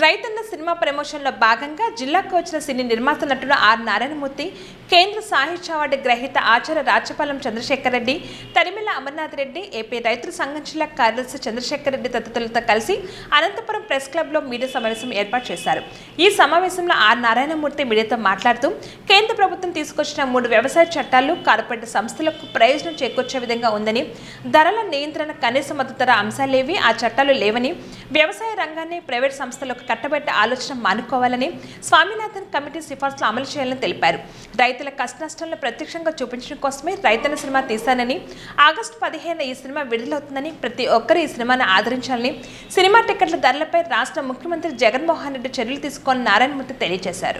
రైతన్న సినిమా ప్రమోషన్లో భాగంగా జిల్లాకు వచ్చిన సినీ నిర్మాత నటుడు ఆర్ నారాయణమూర్తి కేంద్ర సాహిత్య అవార్డు గ్రహీత ఆచార్య రాచపాలెం చంద్రశేఖర్ రెడ్డి తరిమిల అమర్నాథ్ రెడ్డి ఏపీ రైతుల సంఘం జిల్లా కార్యదర్శి చంద్రశేఖర్ రెడ్డి తదితరులతో కలిసి అనంతపురం ప్రెస్ క్లబ్లో మీడియా సమావేశం ఏర్పాటు చేశారు ఈ సమావేశంలో ఆర్ నారాయణమూర్తి మీడియాతో మాట్లాడుతూ కేంద్ర ప్రభుత్వం తీసుకొచ్చిన మూడు వ్యవసాయ చట్టాలు కార్పొరేట్ సంస్థలకు ప్రయోజనం చేకూర్చే విధంగా ఉందని ధరల నియంత్రణ కనీస మద్దతు ధర అంశాలేవి ఆ చట్టాలు లేవని వ్యవసాయ రంగాన్ని ప్రైవేట్ సంస్థలకు కట్టబెట్టే ఆలోచన మానుకోవాలని స్వామినాథన్ కమిటీ సిఫార్సులు అమలు చేయాలని తెలిపారు రైతుల కష్టనష్టాలను ప్రత్యక్షంగా చూపించడం కోసమే రైతన్న సినిమా తీశానని ఆగస్టు పదిహేను ఈ సినిమా విడుదలవుతుందని ప్రతి ఒక్కరూ ఈ సినిమాను ఆదరించాలని సినిమా టికెట్ల ధరలపై రాష్ట్ర ముఖ్యమంత్రి జగన్మోహన్ రెడ్డి చర్యలు తీసుకోవాలని నారాయణమూర్తి తెలియజేశారు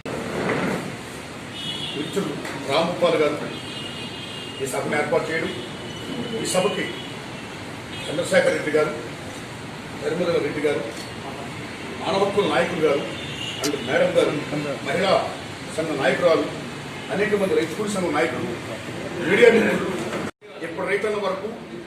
మిత్రులు రామగోపాల్ గారు ఈ సభను ఏర్పాటు చేయడం ఈ సభకి చంద్రశేఖర్ రెడ్డి గారు ధర్మదల రెడ్డి గారు మానవ హక్కుల నాయకులు గారు అండ్ మేడం గారు మహిళా సంఘ నాయకురాలు అనేక మంది రైతు కూలి సంఘం నాయకులు మీడియా మిత్రులు ఇప్పుడు రైతన్న వరకు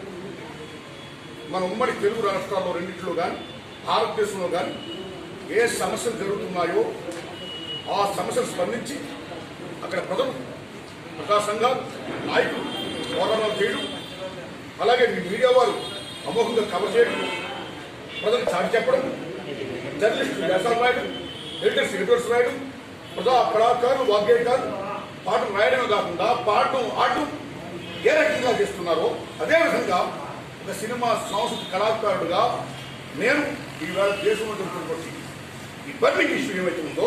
మన ఉమ్మడి తెలుగు రాష్ట్రాల్లో రెండింటిలో కానీ భారతదేశంలో కానీ ఏ సమస్యలు జరుగుతున్నాయో ఆ సమస్యలు స్పందించి అక్కడ ప్రజలు ప్రజా సంఘాలు నాయకులు పోరాటాలు చేయడం అలాగే మీ మీడియా వారు అమోఘంగా కవర్ చేయడం ప్రజలకు చాటి చెప్పడం జర్నలిస్టులు వ్యాసాలు రాయడం ఎడిటర్స్ ఎడిటర్స్ రాయడం ప్రజా కళాకారులు వాగ్గేయకారులు పాటలు రాయడమే కాకుండా పాడడం ఆడడం ఏ రకంగా చేస్తున్నారో అదేవిధంగా ఒక సినిమా సంస్కృతి కళాకారుడుగా నేను ఈవేళ దేశంలో జరుగుతున్నటువంటి ఈ బర్నింగ్ ఇష్యూ ఏమైతే ఉందో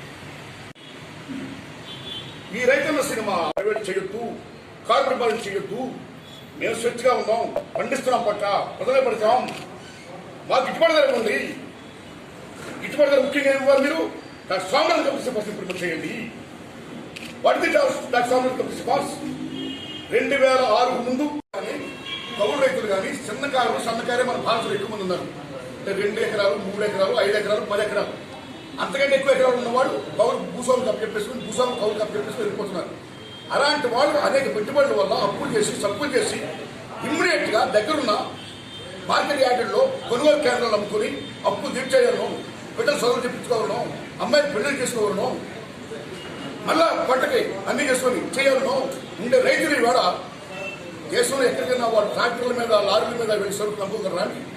ఈ రైతన్న సినిమా ప్రైవేట్ చేయొద్దు కార్పొరేట్ పాలన చేయొద్దు మేము స్వచ్ఛగా ఉన్నాం పండిస్తున్నాం పట్ట ప్రజలే పడతాం మాకు గిట్టుబాటు ధర ఉంది గిట్టుబాటు ధర ముఖ్యంగా ఇవ్వాలి మీరు డాక్టర్ స్వామినాథన్ కమిటీ సిఫార్సు ఇంప్లిమెంట్ చేయండి what the doctor Swaminathan committee సిఫార్సు రెండు వేల ఆరు ముందు కానీ కౌలు రైతులు కానీ చిన్నకారు సన్నకారే మన భారతలో ఎక్కువ మంది ఉన్నారు అంటే రెండు ఎకరాలు మూడు ఎకరాలు ఐదు ఎకరాలు పది ఎకరాలు అంతకంటే ఎక్కువ ఎకరాలు ఉన్నవాడు కౌలు భూస్వాములు కప్పచెప్పేసుకుని భూస్వాములు కౌలు కప్పచెప్పేసుకుని వెళ్ళిపోతున్నారు అలాంటి వాళ్ళు అనేక పెట్టుబడుల వల్ల అప్పులు చేసి సప్పులు చేసి ఇమ్మీడియట్ గా దగ్గరున్న మార్కెట్ యార్డుల్లో కొనుగోలు కేంద్రాలు అమ్ముకొని అప్పులు తీర్చేయడం బిడ్డలు చదువులు చెప్పించుకోవడం అమ్మాయిని పెళ్లి చేసుకోవడం మళ్ళా పంటకి అన్ని చేసుకొని చేయలను ఉండే రైతులు ఇవాళ దేశంలో ఎక్కడికైనా వాళ్ళు ట్రాక్టర్ల మీద లారీల మీద వెళ్ళి సరుకులు అమ్ముకున్నారు